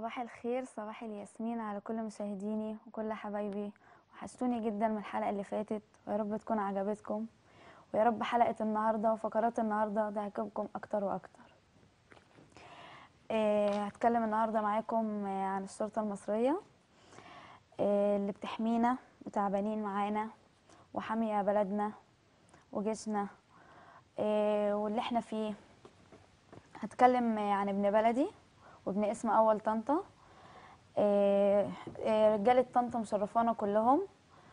صباح الخير صباح الياسمين على كل مشاهديني وكل حبايبي وحشتوني جدا من الحلقة اللي فاتت ويا رب تكون عجبتكم ويا رب حلقة النهاردة وفقرات النهاردة تعجبكم أكتر وأكتر آه هتكلم النهاردة معاكم آه عن الشرطة المصرية آه اللي بتحمينا وتعبانين معانا وحامية بلدنا وجيشنا آه واللي احنا فيه هتكلم آه عن ابن بلدي وابن اسم اول طنطا آه، آه، رجاله طنطا مشرفانا كلهم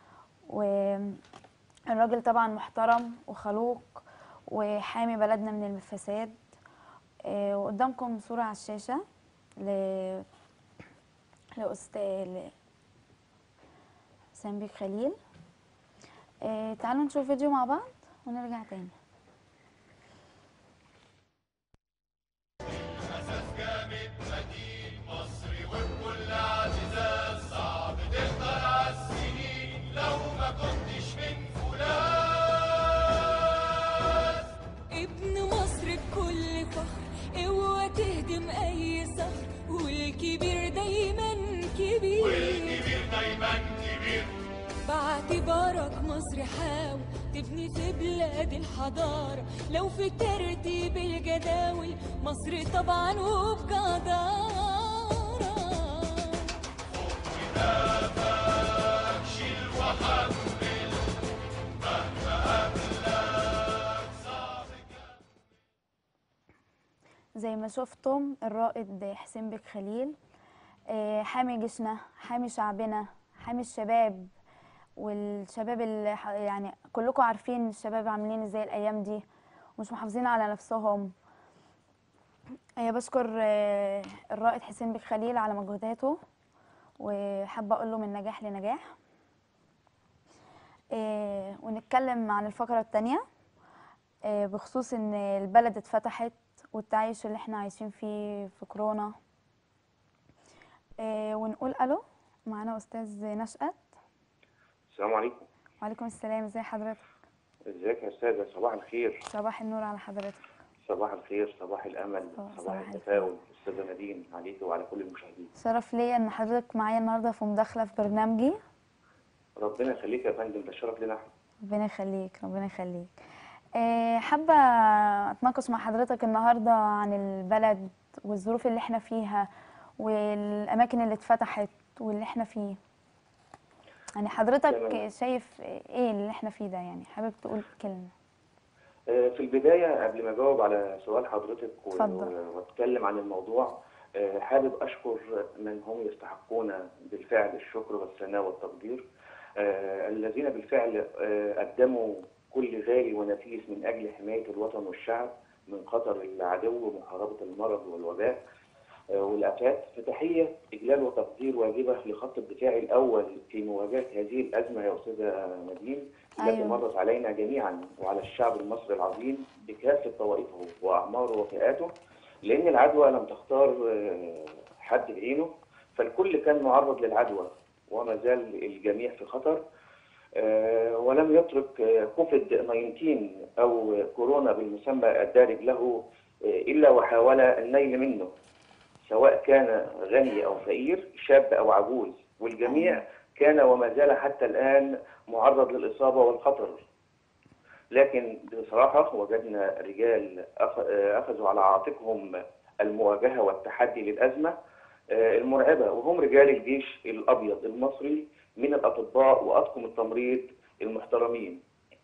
والراجل طبعا محترم وخلوق وحامي بلدنا من الفساد آه، وقدامكم صورة على الشاشة ل لأستاذ حسام بيك خليل آه، تعالوا نشوف فيديو مع بعض ونرجع تاني ابن مصر بكل فخر اوعى تهدم اي صخر والكبير دايما كبير والكبير دايما كبير باعتبارك مصر حاول تبني في بلاد الحضارة لو في ترتيب الجداول مصر طبعا وبجدارة زي ما شفتم الرائد حسين بك خليل آه، حامي جيشنا حامي شعبنا حامي الشباب والشباب اللي ح- يعني كلكم عارفين الشباب عاملين ازاي الايام دي ومش محافظين على نفسهم آه، بشكر آه، الرائد حسين بك خليل على مجهوداته وحابه اقول له من نجاح لنجاح آه، ونتكلم عن الفقره الثانيه بخصوص ان البلد اتفتحت والتعايش اللي احنا عايشين فيه في كورونا آه، ونقول الو معانا استاذ نشأت السلام عليكم وعليكم السلام ازي حضرتك ازيك يا استاذه صباح الخير صباح النور على حضرتك صباح الخير صباح الامل صباح صباح الخير. التفاؤل استاذه نادين عليك وعلى كل المشاهدين شرف ليا ان حضرتك معايا النهارده في مداخله في برنامجي ربنا يخليك يا فندم ده الشرف لنا احنا ربنا يخليك ربنا يخليك آه، حابه اتناقش مع حضرتك النهارده عن البلد والظروف اللي احنا فيها والاماكن اللي اتفتحت واللي احنا فيه يعني حضرتك تمام. شايف ايه اللي احنا فيه ده يعني حابب تقول كلمه آه، في البدايه قبل ما اجاوب على سؤال حضرتك و- اتفضل. واتكلم عن الموضوع آه، حابب اشكر من هم يستحقون بالفعل الشكر والثناء والتقدير آه، الذين بالفعل آه، قدموا كل غالي ونفيس من اجل حمايه الوطن والشعب من خطر العدو ومحاربه المرض والوباء آه، والآفات فتحية إجلال وتقدير واجبة لخط الدفاع الأول في مواجهة هذه الأزمة يا أستاذة نادين التي أيوة. مرت علينا جميعا وعلى الشعب المصري العظيم بكافة طوائفه وأعماره وفئاته لأن العدوى لم تختار آه، حد بعينه فالكل كان معرض للعدوى وما زال الجميع في خطر آه، ولم يترك آه، كوفيد 19 أو كورونا بالمسمى الدارج له آه، إلا وحاول النيل منه سواء كان غني أو فقير شاب أو عجوز والجميع كان وما زال حتى الآن معرض للإصابة والخطر لكن بصراحة وجدنا رجال أخ- أخذوا على عاتقهم المواجهة والتحدي للأزمة آه، المرعبة وهم رجال الجيش الأبيض المصري من الأطباء وأطقم التمريض المحترمين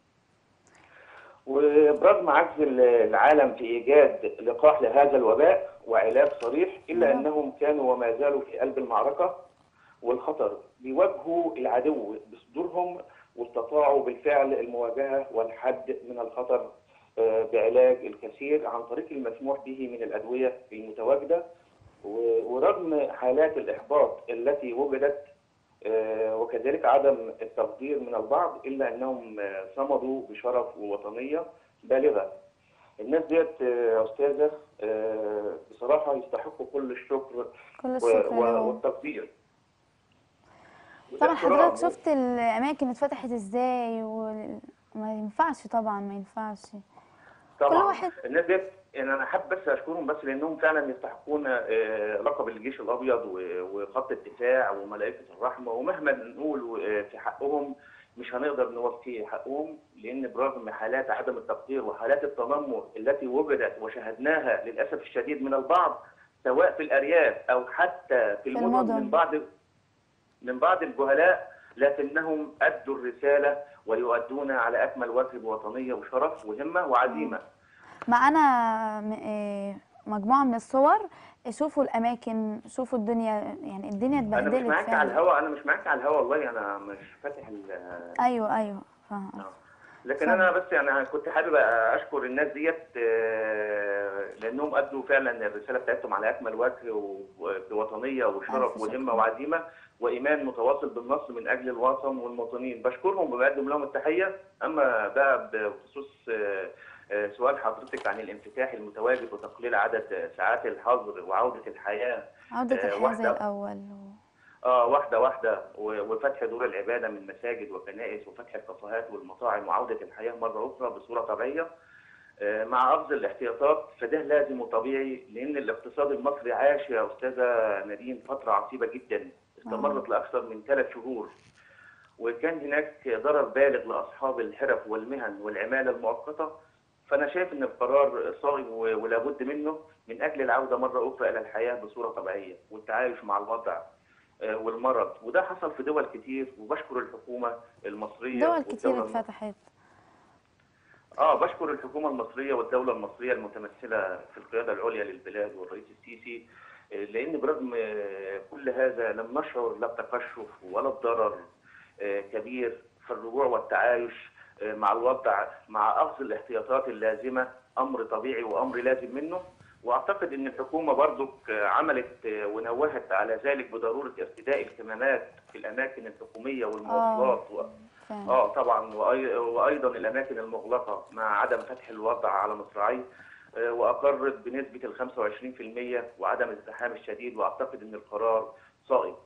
وبرغم عجز العالم في إيجاد لقاح لهذا الوباء وعلاج صريح إلا نعم. أنهم كانوا وما زالوا في قلب المعركة والخطر بيواجهوا العدو بصدورهم واستطاعوا بالفعل المواجهة والحد من الخطر آه، بعلاج الكثير عن طريق المسموح به من الأدوية المتواجدة و- ورغم حالات الإحباط التي وجدت آه، وكذلك عدم التقدير من البعض إلا أنهم آه، صمدوا بشرف ووطنية بالغة الناس ديت آه، يا أستاذة آه، بصراحة يستحقوا كل الشكر كل و- الشكر و- لهم والتقدير وده طبعا احترام. حضرتك شفت الاماكن اتفتحت ازاي وما ينفعش طبعا ما ينفعش طبعا واحد- الناس ديت يعني انا حابب بس اشكرهم بس لانهم فعلا يستحقون آه، لقب الجيش الابيض و- وخط الدفاع وملائكه الرحمه ومهما نقول آه، في حقهم مش هنقدر نوفي حقهم لان برغم حالات عدم التقدير وحالات التنمر التي وجدت وشاهدناها للاسف الشديد من البعض سواء في الارياف او حتى في المدن المدن. من بعض من بعض الجهلاء لكنهم ادوا الرساله ويؤدون على اكمل وجه بوطنيه وشرف وهمه وعزيمه. معانا م- إيه مجموعة من الصور شوفوا الأماكن شوفوا الدنيا يعني الدنيا انا مش اتبهدلت معاك على فعلا الهوا انا مش معاك على الهوا والله انا مش فاتح ال أيوه أيوه فاهمة آه. لكن اتفضل. انا بس يعني كنت حابب اشكر الناس ديت آه، لانهم ادوا فعلا الرساله بتاعتهم على اكمل وجه وبوطنيه وشرف ألف وهمه شكر. وعزيمه وايمان متواصل بالنصر من اجل الوطن والمواطنين بشكرهم وبقدم لهم التحيه اما بقى بخصوص آه، آه، سؤال حضرتك عن الانفتاح المتواجد وتقليل عدد ساعات الحظر وعوده الحياه عودة آه، الحياة زي واحدة. الأول و... اه واحده واحده و- وفتح دور العباده من مساجد وكنائس وفتح الكافيهات والمطاعم وعوده الحياه مره اخرى بصوره طبيعيه آه، مع اخذ الاحتياطات فده لازم وطبيعي لان الاقتصاد المصري عاش يا استاذه نادين فتره عصيبه جدا استمرت لاكثر من ثلاث شهور وكان هناك ضرر بالغ لاصحاب الحرف والمهن والعماله المؤقته فانا شايف ان القرار صائب و- ولا بد منه من اجل العوده مره اخرى الى الحياه بصوره طبيعيه والتعايش مع الوضع آه، والمرض وده حصل في دول كتير وبشكر الحكومه المصريه دول والدولة كتير الم- اتفتحت اه بشكر الحكومه المصريه والدوله المصريه المتمثله في القياده العليا للبلاد والرئيس السيسي آه، لان برغم آه، كل هذا لم نشعر لا بتقشف ولا بضرر آه، كبير في الرجوع والتعايش آه، مع الوضع مع اخذ الاحتياطات اللازمه امر طبيعي وامر لازم منه واعتقد ان الحكومه برضك آه، عملت آه، ونوهت على ذلك بضروره ارتداء الكمامات في الاماكن الحكوميه والمواصلات و- فعلا اه طبعا وأي- وايضا الاماكن المغلقه مع عدم فتح الوضع على مصراعيه آه، واقرت بنسبه ال 25% وعدم الازدحام الشديد واعتقد ان القرار صائب.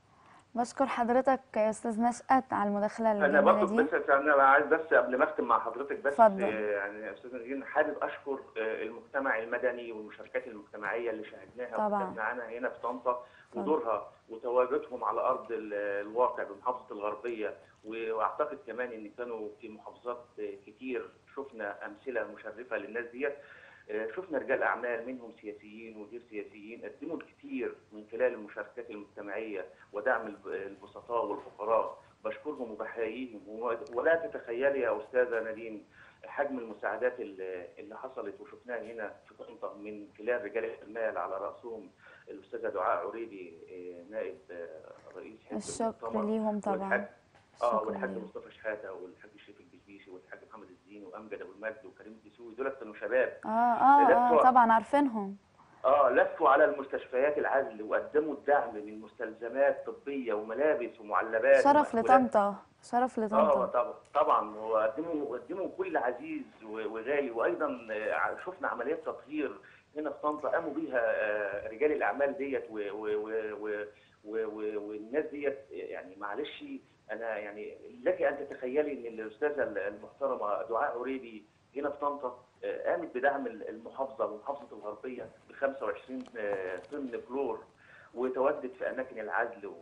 بشكر حضرتك يا أستاذ نشأت على المداخلة انا الجميلة برضه دي بس انا عايز بس قبل ما اختم مع حضرتك بس اتفضل. آه، يعني يا استاذ نجين حابب اشكر آه، المجتمع المدني والمشاركات المجتمعيه اللي شاهدناها طبعاً. وكانت معانا هنا في طنطا ودورها وتواجدهم على ارض ال- الواقع بمحافظه الغربيه و- واعتقد كمان ان كانوا في محافظات آه، كتير شفنا امثله مشرفه للناس ديت آه، شفنا رجال اعمال منهم سياسيين وغير سياسيين قدموا الكثير من خلال المشاركات المجتمعيه ودعم الب- البسطاء والفقراء بشكرهم وبحييهم و- ولا تتخيلي يا استاذه نادين حجم المساعدات اللي اللي حصلت وشفناها هنا في طنطا من خلال رجال الاعمال على راسهم الاستاذه دعاء عريبي آه، نائب آه، رئيس حزب الشكر المؤتمر ليهم طبعا والحاج اه الشكر والحاج ليهم مصطفى شحاته والحاج شريف البشبيشي والحاج محمد الزين وامجد ابو المجد وكريم الدسوقي دول كانوا شباب اه اه اه لفوا- طبعا عارفينهم اه لفوا على المستشفيات العزل وقدموا الدعم من مستلزمات طبيه وملابس ومعلبات شرف ومأكولات. لطنطا شرف اه لطنطا طبعا طبعا وقدموا قدموا كل عزيز و- وغالي وايضا آه، شفنا عمليات تطهير هنا في طنطا قاموا بيها آه، رجال الاعمال ديت و- و- و- و- و- و- والناس ديت يعني معلش انا يعني لك ان تتخيلي ان الاستاذه المحترمه دعاء عريبي هنا في طنطا آه، قامت بدعم المحافظه ومحافظه الغربيه ب 25 آه، طن كلور وتواجدت في اماكن العزل و-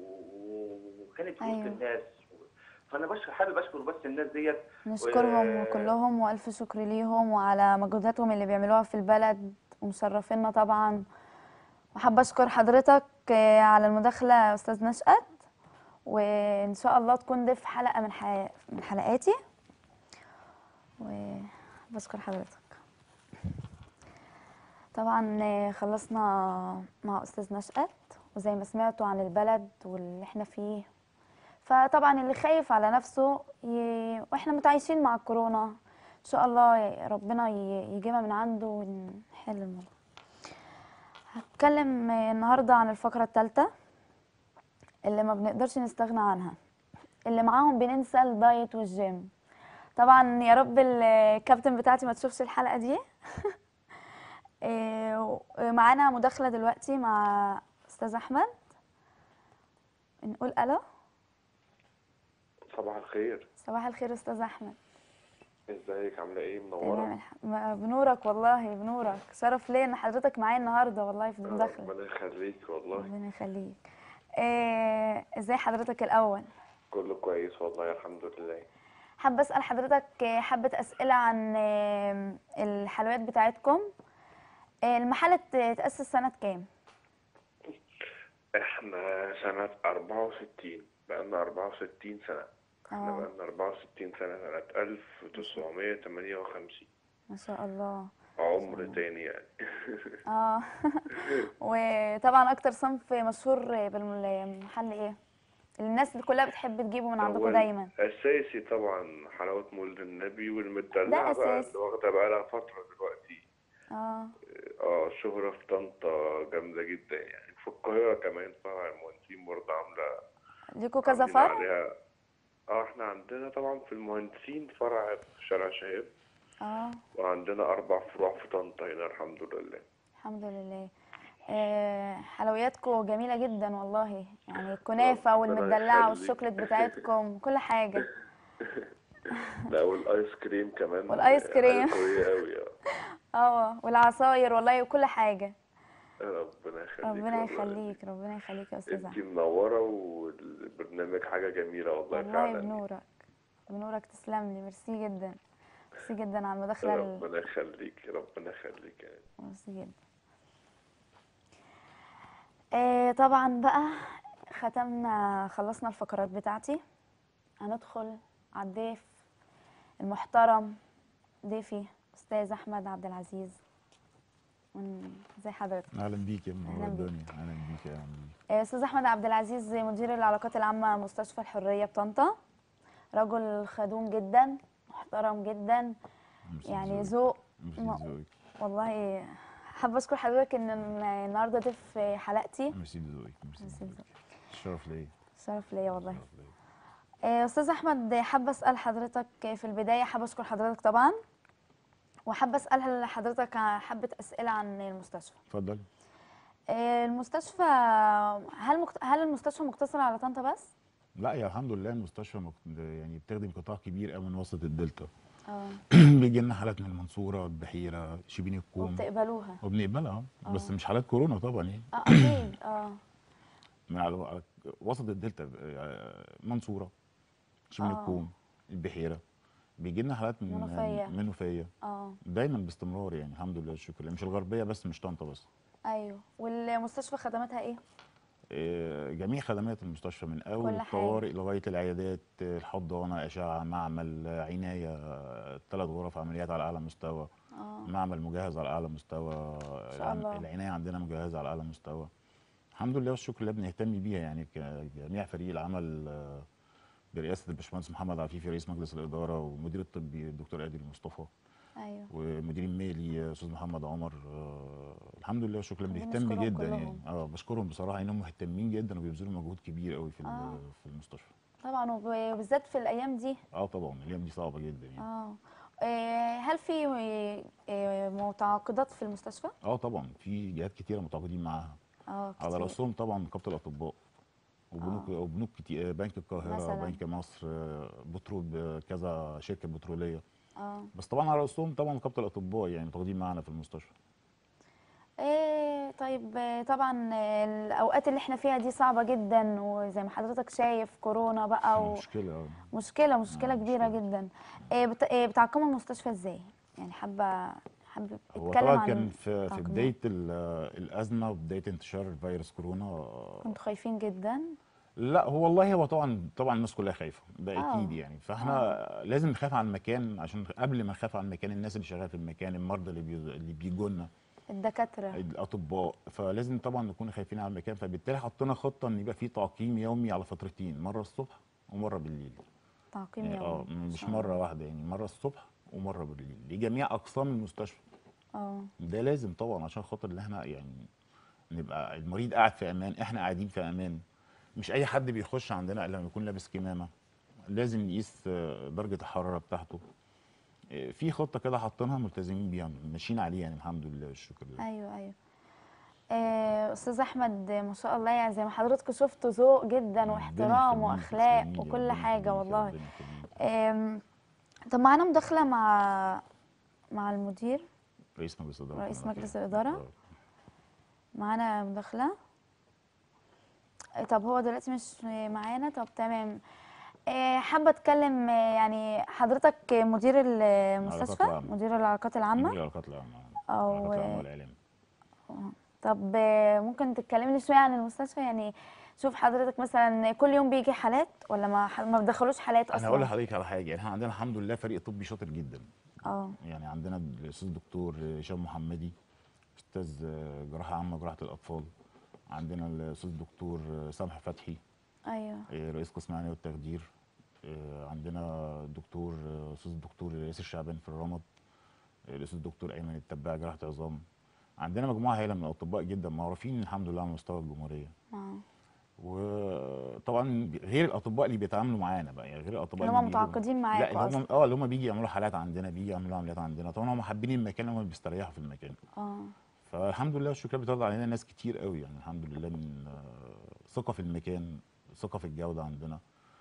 و- وكانت في وسط أيوة. الناس فانا بش حابب اشكر بس الناس ديت نشكرهم و- كلهم والف شكر ليهم وعلى مجهوداتهم اللي بيعملوها في البلد ومشرفينا طبعا وحابه اشكر حضرتك آه، على المداخله يا استاذ نشأت وان شاء الله تكون ضيف حلقه من حي... من حلقاتي وبشكر حضرتك طبعا آه، خلصنا مع استاذ نشأت وزي ما سمعتوا عن البلد واللي احنا فيه فطبعا اللي خايف على نفسه ي... واحنا متعايشين مع الكورونا ان شاء الله ي- ربنا ي- يجيبها من عنده ونحل الموضوع هتكلم آه، النهارده عن الفقره الثالثه اللي ما بنقدرش نستغنى عنها اللي معاهم بننسى الدايت والجيم طبعا يا رب الكابتن بتاعتي ما تشوفش الحلقه دي آه، معانا مداخله دلوقتي مع استاذ احمد نقول الو صباح الخير صباح الخير استاذ احمد ازيك عامله ايه تمام منوره الح- م- بنورك والله بنورك شرف ليا ان حضرتك معايا النهارده والله في المداخله ربنا يخليك والله ربنا يخليك آه، ازاي حضرتك الاول كله كويس والله الحمد لله حابه اسال حضرتك آه، حبه اسئله عن آه، الحلويات بتاعتكم آه، المحل ات- اتاسس سنه كام احنا سنة 64 بقالنا 64 سنة احنا اه بقالنا 64 سنة سنة 1958 ما شاء الله عمر تاني يعني اه وطبعا اكتر صنف مشهور بالمحل ايه الناس اللي كلها بتحب تجيبه من عندكم هو دايما الأساسي طبعا حلاوة مولد النبي ده والمدلعة بقى أساسي. اللي واخدة بقالها فترة دلوقتي اه اه الشهرة في طنطا جامدة جدا يعني في القاهرة كمان فرع المهندسين برضه عاملة ليكوا كذا عاملين فرع عليها اه احنا عندنا طبعا في المهندسين فرع في شارع شهاب اه وعندنا أربع فروع في طنطا هنا الحمد لله الحمد لله آه حلوياتكم جميلة جدا والله يعني الكنافة ربنا والمدلعة يخليك. والشوكليت بتاعتكم كل حاجة لا والآيس كريم كمان والآيس كريم. حاجة قوية أوي اه اه والعصاير والله وكل حاجة ربنا يخليك ربنا والله. يخليك ربنا يخليك يا أستاذ انتي أحمد منورة والبرنامج حاجة جميلة والله والله فعلا بنورك بنورك تسلم لي ميرسي جدا ميرسي جدا على المداخلة ال- ربنا يخليك ربنا يخليك يعني ميرسي جدا آه طبعا بقى ختمنا خلصنا الفقرات بتاعتي هندخل على الضيف المحترم ضيفي استاذ احمد عبد العزيز ون- ازي حضرتك اهلا بيك يا ابن أهلاً بيك. الدنيا اهلا بيك يا عم آه، استاذ احمد عبد العزيز مدير العلاقات العامه مستشفى الحريه بطنطا رجل خدوم جدا محترم جدا ميرسي يعني لذوقك. ذوق ميرسي ما- لذوقك والله حابه اشكر حضرتك ان النهارده ضيف حلقتي ميرسي لذوقك ميرسي ميرسي لذوقك الشرف ليا شرف ليا والله الشرف ليا آه، استاذ احمد حابه اسال حضرتك في البدايه حابه اشكر حضرتك طبعا وحابه اسال حضرتك ع- حبه اسئله عن المستشفى اتفضل آه، المستشفى هل مكت... هل المستشفى مقتصره على طنطا بس لا يا الحمد لله المستشفى مك... يعني بتخدم قطاع كبير قوي من وسط الدلتا اه بيجي لنا حالات من المنصوره البحيره شبين الكوم وبتقبلوها وبنقبلها بس آه. مش حالات كورونا طبعا يعني اه اكيد اه من على على- وسط الدلتا آه، منصوره شبين آه. الكوم البحيره بيجي لنا حالات من منوفية. منوفيه اه دايما باستمرار يعني الحمد لله الشكر لله مش الغربيه بس مش طنطا بس ايوه والمستشفى خدماتها ايه آه، جميع خدمات المستشفى من اول كل حاجة. الطوارئ لغايه العيادات آه، الحضانه اشعه معمل آه، عنايه ثلاث غرف عمليات على اعلى مستوى اه معمل مجهز على اعلى مستوى شاء العم- الله. العنايه عندنا مجهزه على اعلى مستوى الحمد لله والشكر لله بنهتم بيها يعني ك- جميع فريق العمل آه، برئاسه الباشمهندس محمد عفيفي رئيس مجلس الاداره ومدير الطبي الدكتور ادي مصطفى ايوه ومدير المالي آه، استاذ محمد عمر آه، الحمد لله والشكر لله عايزين بنهتم نشكرهم جدا يعني كلهم. اه بشكرهم بصراحه انهم مهتمين جدا وبيبذلوا مجهود كبير قوي في ال- آه. في المستشفى طبعا وب- وبالذات في الايام دي اه طبعا الايام دي صعبه جدا يعني اه آه، هل في آه، متعاقدات في المستشفى؟ اه طبعا في جهات كتيره متعاقدين معاها اه على كتير. راسهم طبعا نقابه الاطباء وبنوك آه. وبنوك كتير بنك القاهره مثلاً. بنك مصر آه، بترول ب- كذا شركه بتروليه اه بس طبعا على راسهم طبعا نقابه الاطباء يعني متواجدين معانا في المستشفى إيه طيب آه، طبعا آه، الاوقات اللي احنا فيها دي صعبه جدا وزي ما حضرتك شايف كورونا بقى مشكله آه. ومشكله مشكله آه، كبيره مشكلة. جدا إيه بت... إيه بتعقموا المستشفى ازاي يعني حابه حابه هو اتكلم طبعا عن كان في في تعقيمات. بدايه ال- الازمه وبدايه انتشار فيروس كورونا آه، كنتوا خايفين جدا لا هو والله هو طبعا طبعا الناس كلها خايفه ده آه. اكيد يعني فاحنا لازم نخاف على المكان عشان قبل ما نخاف على المكان الناس اللي شغاله في المكان المرضى اللي بي... اللي بيجوا لنا الدكاتره الاطباء فلازم طبعا نكون خايفين على المكان فبالتالي حطينا خطه ان يبقى في تعقيم يومي على فترتين مره الصبح ومره بالليل تعقيم يعني اه يومي إن مش شاء الله. مره واحده يعني مره الصبح ومره بالليل لجميع اقسام المستشفى اه ده لازم طبعا عشان خاطر ان احنا يعني نبقى المريض قاعد في امان احنا قاعدين في امان مش اي حد بيخش عندنا الا لما يكون لابس كمامه لازم نقيس آه، درجه الحراره بتاعته آه، في خطه كده حاطينها ملتزمين بيها ماشيين عليها يعني الحمد لله والشكر لله ايوه ايوه آه، استاذ احمد ما شاء الله يعني زي ما حضرتك شفتوا ذوق جدا ربنا واحترام يخليك، واخلاق تسلميلي، وكل ربنا حاجه يخليك، والله ربنا يخليك. آم، طب معانا مداخله مع مع المدير رئيس مجلس الاداره رئيس كمان. مجلس الإدارة؟ آه. معانا مداخله آه، طب هو دلوقتي مش معانا طب تمام آه، حابه اتكلم آه، يعني حضرتك مدير المستشفى العامة. مدير العلاقات العامه مدير العلاقات العامه أو- العلاقات العامه والاعلام طب آه، ممكن تتكلمني شويه عن المستشفى يعني شوف حضرتك مثلا كل يوم بيجي حالات ولا ما ح- ما بتدخلوش حالات انا هقول اصلا لحضرتك على حاجه يعني احنا عندنا الحمد لله فريق طبي شاطر جدا اه يعني عندنا الاستاذ الدكتور هشام محمدي استاذ جراحه عامه جراحه الاطفال عندنا الاستاذ الدكتور سامح فتحي ايوه رئيس قسم العنايه والتخدير عندنا الدكتور استاذ الدكتور ياسر شعبان في الرمد الاستاذ الدكتور ايمن التباع جراحه عظام عندنا مجموعه هائله من الاطباء جدا معروفين الحمد لله على مستوى الجمهوريه اه وطبعا غير الاطباء اللي بيتعاملوا معانا بقى يعني غير الاطباء اللي هم بيجوا- متعاقدين لا معاكوا اللي هم اصلا اه اللي هم بيجي يعملوا حالات عندنا بيجي يعملوا عمليات عندنا طبعا هم حابين المكان هم بيستريحوا في المكان اه فالحمد لله والشكر بيترد علينا ناس كتير قوي يعني الحمد لله من آه، ثقه في المكان ثقه في الجوده عندنا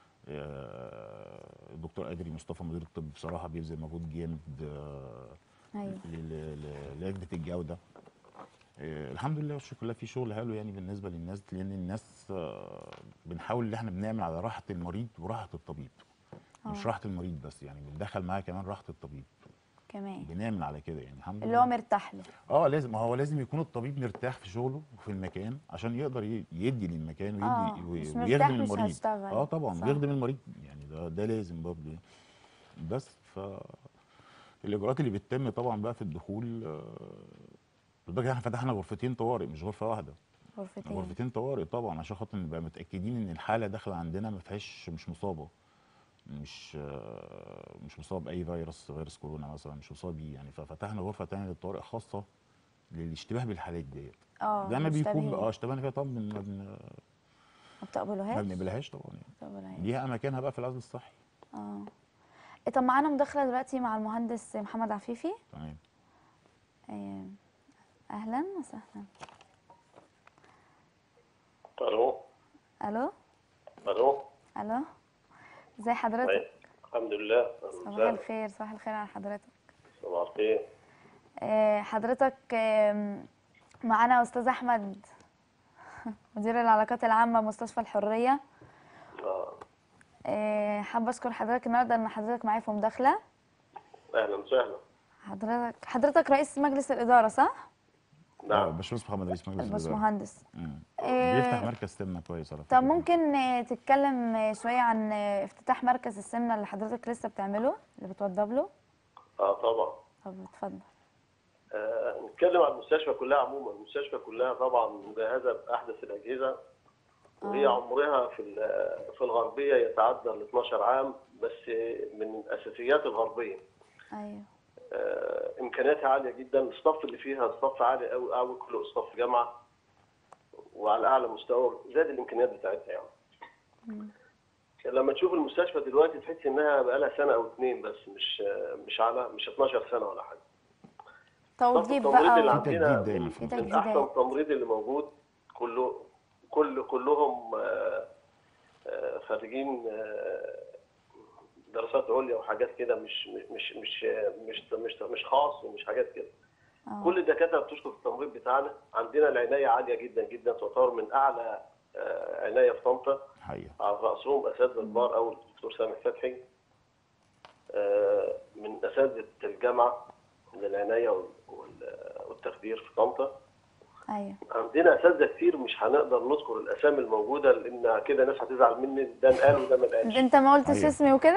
آه، الدكتور ادري مصطفى مدير الطب بصراحه بيبذل مجهود جامد آه، ايوه ل- ل- ل- لجنه الجوده آه، الحمد لله والشكر لله في شغل حلو يعني بالنسبه للناس لان الناس آه، بنحاول ان احنا بنعمل على راحه المريض وراحه الطبيب مش آه. راحه المريض بس يعني بندخل معاه كمان راحه الطبيب كمان بنعمل على كده يعني الحمد اللي لله هو مرتاح له اه لازم ما هو لازم يكون الطبيب مرتاح في شغله وفي المكان عشان يقدر ي- يدي للمكان آه، ويدي مش و- مرتاح ويخدم مش المريض هشتغل. اه طبعا صح. ويخدم المريض يعني ده ده لازم برضه يعني. بس ف الاجراءات اللي بتتم طبعا بقى في الدخول آه، لدرجه احنا فتحنا غرفتين طوارئ مش غرفه واحده غرفتين غرفتين طوارئ طبعا عشان خاطر نبقى متاكدين ان الحاله داخله عندنا ما فيهاش مش مصابه مش آه، مش مصاب باي فيروس فيروس كورونا مثلا مش مصاب بيه يعني ففتحنا غرفه تانية للطوارئ خاصه للاشتباه بالحالات ديت اه ده ما بيكون مشتبهين. اه اشتبهنا فيها طبعا بن- ما بن- ما ما بتقبلوهاش بنقبلهاش طبعا يعني ما بتقبلوهاش ليها اماكنها بقى في العزل الصحي اه إيه، طب معانا مداخله دلوقتي مع المهندس محمد عفيفي تمام آه، اهلا وسهلا الو الو الو الو ازي حضرتك طيب الحمد لله صباح الخير صباح الخير على حضرتك صباح الخير آه، حضرتك آم، معانا استاذ احمد مدير العلاقات العامه مستشفى الحريه آه، آه، حابه اشكر حضرتك النهارده ان حضرتك معايا في مداخله اهلا وسهلا حضرتك حضرتك رئيس مجلس الاداره صح اه نعم باشمهندس محمد رئيس مجلس الاداره الباشمهندس مم. آه، بيفتح مركز سمنه كويس على طب فكرة. ممكن آه، تتكلم آه، شويه عن آه، افتتاح مركز السمنه اللي حضرتك لسه بتعمله اللي بتوضب له اه طبعا طب اتفضل آه نتكلم عن المستشفى كلها عموما المستشفى كلها طبعا مجهزه باحدث الاجهزه وهي آه. عمرها في ال- في الغربيه يتعدى ال 12 عام بس من اساسيات الغربيه ايوه آه، امكانياتها عاليه جدا الصف اللي فيها الصف عالي قوي قوي كله صف جامعه وعلى اعلى مستوى زاد الامكانيات بتاعتها يعني لما تشوف المستشفى دلوقتي تحس انها بقى لها سنه او اتنين بس مش آه، مش على مش 12 سنه ولا حاجه توضيب التمريض اللي بقى في تجديد عندنا دايما من في من تجديدات. احسن التمريض اللي موجود كله كل كلهم آه، آه، خريجين آه، دراسات عليا وحاجات كده مش مش مش مش مش مش خاص ومش حاجات كده آه. كل الدكاتره بتشكر في التمريض بتاعنا عندنا العنايه عاليه جدا جدا تعتبر من اعلى آه، عنايه في طنطا حقيقه على راسهم اساتذه كبار او الدكتور سامح فتحي آه، من اساتذه الجامعه من العنايه وال- وال- والتخدير في طنطا ايوه عندنا اساتذه كتير مش هنقدر نذكر الاسامي الموجوده لان كده ناس هتزعل مني ده انقال وده ما انقالش انت ما قلتش أيوة. اسمي وكده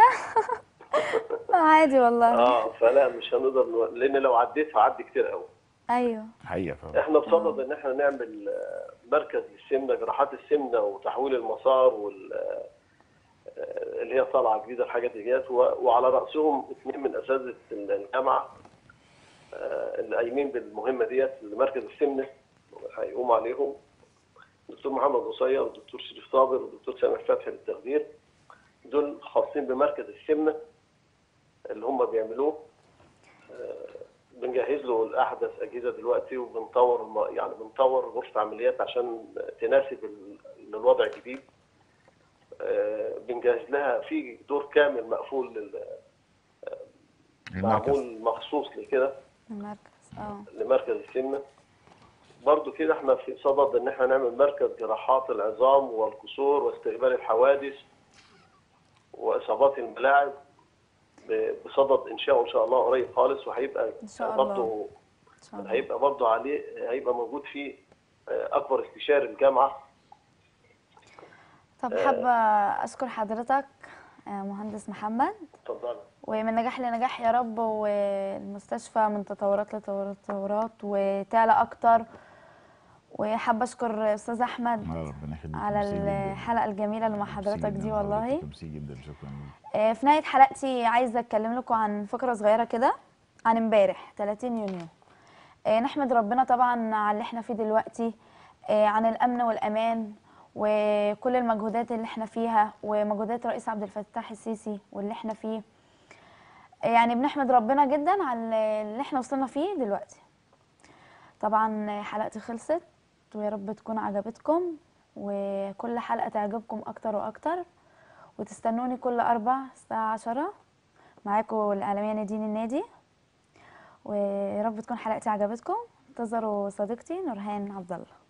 عادي والله اه فلا مش هنقدر نو... لان لو عديت هعدي كتير قوي ايوه حقيقه فعلا احنا بصدد ان احنا نعمل آه، مركز للسمنه جراحات السمنه وتحويل المسار وال آه، اللي هي طالعه جديده الحاجات ديت و- وعلى راسهم اثنين من اساتذه الجامعه آه، اللي قايمين بالمهمه ديت لمركز السمنه هيقوم عليهم الدكتور محمد قصير والدكتور شريف صابر والدكتور سامح فتحي للتخدير دول خاصين بمركز السمنه اللي هم بيعملوه بنجهز له الاحدث اجهزه دلوقتي وبنطور الم- يعني بنطور غرفه عمليات عشان تناسب ال- الوضع الجديد آه، بنجهز لها في دور كامل مقفول لل- المركز معمول مخصوص لكده المركز اه لمركز السمنه برضو كده احنا في صدد ان احنا نعمل مركز جراحات العظام والكسور واستقبال الحوادث واصابات الملاعب ب- بصدد انشائه ان شاء الله قريب خالص وهيبقى إن شاء الله. برضو ان شاء الله هيبقى برضو عليه هيبقى موجود فيه آه، اكبر استشاري الجامعه طب حابه اشكر حضرتك آه، مهندس محمد اتفضل ومن نجاح لنجاح يا رب والمستشفى من تطورات لتطورات وتعلى اكتر وحابه اشكر استاذ احمد آه، ربنا يخليك على ميرسي جداً. الحلقه الجميله اللي مع ميرسي حضرتك جداً دي على والله حضرتك، ميرسي جدا شكرا ليك آه، في نهايه حلقتي عايزه اتكلم لكم عن فقره صغيره كده عن امبارح 30 يونيو آه، نحمد ربنا طبعا على اللي احنا فيه دلوقتي آه، عن الامن والامان وكل المجهودات اللي احنا فيها ومجهودات رئيس عبد الفتاح السيسي واللي احنا فيه آه، يعني بنحمد ربنا جدا على اللي احنا وصلنا فيه دلوقتي طبعا حلقتي خلصت ويا رب تكون عجبتكم وكل حلقة تعجبكم أكتر وأكتر وتستنوني كل أربع الساعة عشرة معاكم الإعلامية نادين النادي ويا رب تكون حلقتي عجبتكم انتظروا صديقتي نورهان عبد الله